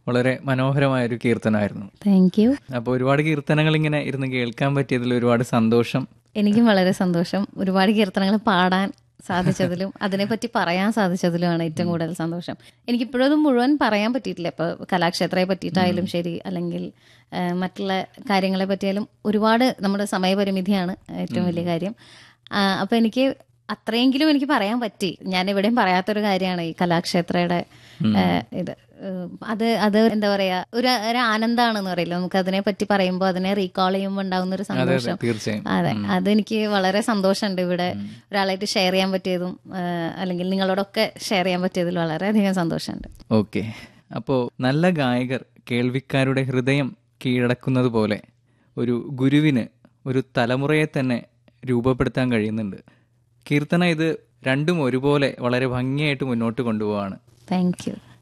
വളരെ മനോഹരമായ ഒരു കീർത്തനമായിരുന്നു താങ്ക് യു അപ്പോൾ ഒരുപാട് കീർത്തനങ്ങൾ ഇങ്ങനെ ഇരുന്ന് കേൾക്കാൻ പറ്റിയതിൽ ഒരുപാട് സന്തോഷം എനിക്കും വളരെ സന്തോഷം ഒരുപാട് കീർത്തനങ്ങൾ പാടാൻ സാധിച്ചതിലും അതിനെപ്പറ്റി പറയാൻ സാധിച്ചതിലുമാണ് ഏറ്റവും കൂടുതൽ സന്തോഷം എനിക്കിപ്പോഴും അത് മുഴുവൻ പറയാൻ പറ്റിയിട്ടില്ല ഇപ്പോൾ കലാക്ഷേത്രയെ പറ്റിയിട്ടായാലും ശരി അല്ലെങ്കിൽ ആ, മറ്റുള്ള കാര്യങ്ങളെ പറ്റിയാലും ഒരുപാട് നമ്മുടെ സമയപരിമിതിയാണ് ഏറ്റവും വലിയ കാര്യം അപ്പോൾ എനിക്ക് അത്രയെങ്കിലും എനിക്ക് പറയാൻ പറ്റി ഞാൻ എവിടെയും പറയാത്തൊരു കാര്യമാണ് ഈ കലാക്ഷേത്രയുടെ ആ, ഇത് ഏഹ് അത് അത് എന്താ പറയാ ഒരു ഒരു ആനന്ദമാണെന്ന് പറയില്ല നമുക്ക് അതിനെ പറ്റി പറയുമ്പോൾ അതിനെ റീകോൾ ചെയ്യുമ്പോൾ ഉണ്ടാകുന്ന ഒരു അതെ അതെ സന്തോഷം തീർച്ചയായും അതെ അതെനിക്ക് വളരെ സന്തോഷമുണ്ട് ഇവിടെ ഒരാളായിട്ട് ഷെയർ ചെയ്യാൻ പറ്റിയതും ആ, അല്ലെങ്കിൽ നിങ്ങളോടൊക്കെ ഷെയർ ചെയ്യാൻ പറ്റിയതിൽ വളരെയധികം സന്തോഷമുണ്ട് ഓക്കെ അപ്പോൾ നല്ല ഗായകർ കേൾവിക്കാരുടെ ഹൃദയം കീഴടക്കുന്നത് പോലെ ഒരു ഗുരുവിന് ഒരു തലമുറയെ തന്നെ രൂപപ്പെടുത്താൻ കഴിയുന്നുണ്ട് കീർത്തന ഇത് രണ്ടും ഒരുപോലെ വളരെ ഭംഗിയായിട്ട് മുന്നോട്ട് കൊണ്ടുപോവാണ് താങ്ക് യു